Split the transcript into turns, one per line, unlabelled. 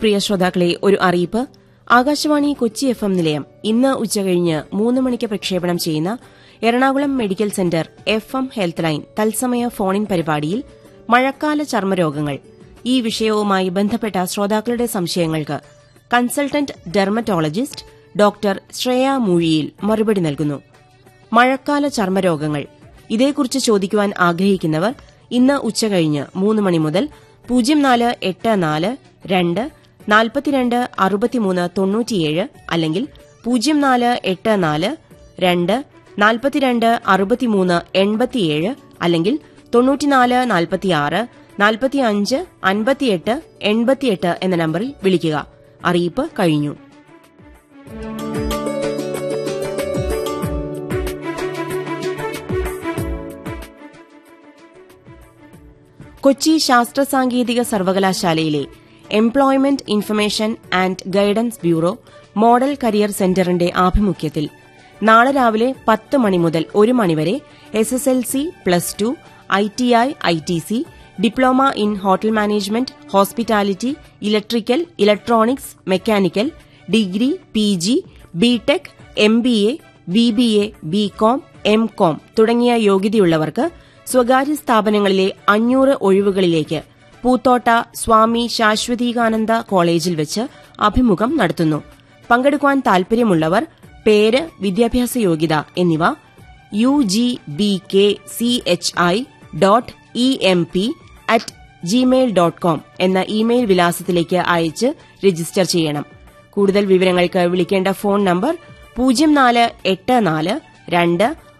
പ്രിയ ശ്രോതാക്കളെ ഒരു അറിയിപ്പ് ആകാശവാണി കൊച്ചി എഫ് എം നിലയം ഇന്ന് ഉച്ചകഴിഞ്ഞ് മൂന്ന് മണിക്ക് പ്രക്ഷേപണം ചെയ്യുന്ന Ernakulam medical centre F M health line തത്സമയ ഫോണിൻ പരിപാടിയിൽ മഴക്കാല ചർമ്മരോഗങ്ങൾ ഈ വിഷയവുമായി ബന്ധപ്പെട്ട ശ്രോതാക്കളുടെ സംശയങ്ങൾക്ക് consultant dermatologist doctor Shreya Moozhiyil മറുപടി നൽകുന്നു മഴക്കാല ചർമ്മരോഗങ്ങൾ ഇതേക്കുറിച്ച് ചോദിക്കുവാൻ ആഗ്രഹിക്കുന്നവർ ഇന്ന് ഉച്ചകഴിഞ്ഞ് മൂന്ന് മണി മുതൽ പൂജ്യം നാല് എട്ട് നാല് രണ്ട് നാൽപ്പത്തിരണ്ട് അറുപത്തിമൂന്ന് തൊണ്ണൂറ്റിയേഴ് അല്ലെങ്കിൽ പൂജ്യം നാല് എട്ട് നാല് രണ്ട് നാൽപ്പത്തിരണ്ട് അറുപത്തിമൂന്ന് എൺപത്തിയേഴ് അല്ലെങ്കിൽ തൊണ്ണൂറ്റിനാല് നാൽപ്പത്തിയാറ് നാൽപ്പത്തിയഞ്ച് അൻപത്തിയെട്ട് എൺപത്തിയെട്ട് എന്ന നമ്പറിൽ വിളിക്കുക അറിയിപ്പ് കഴിഞ്ഞു കൊച്ചി ശാസ്ത്ര സാങ്കേതിക സർവകലാശാലയിലെ employment information and guidance bureau model career സെന്ററിന്റെ ആഭിമുഖ്യത്തിൽ നാളെ രാവിലെ പത്ത് മണി മുതൽ ഒരു മണിവരെ S S L C plus two I T I I T C diploma in hotel management hospitality electrical electronics mechanical degree P G B Tech M B A B B A B com M com തുടങ്ങിയ യോഗ്യതയുള്ളവർക്ക് സ്വകാര്യ സ്ഥാപനങ്ങളിലെ അഞ്ഞൂറ് ഒഴിവുകളിലേക്ക് പൂത്തോട്ട സ്വാമി ശാശ്വതീകാനന്ദ കോളേജിൽ വെച്ച് അഭിമുഖം നടത്തുന്നു പങ്കെടുക്കുവാൻ താൽപര്യമുള്ളവർ പേര് വിദ്യാഭ്യാസ യോഗ്യത എന്നിവ U G B K C H I dot E M P at Gmail dot com എന്ന ഇമെയിൽ വിലാസത്തിലേക്ക് അയച്ച് രജിസ്റ്റർ ചെയ്യണം കൂടുതൽ വിവരങ്ങൾക്ക് വിളിക്കേണ്ട ഫോൺ നമ്പർ പൂജ്യം നാല് എട്ട് നാല് രണ്ട്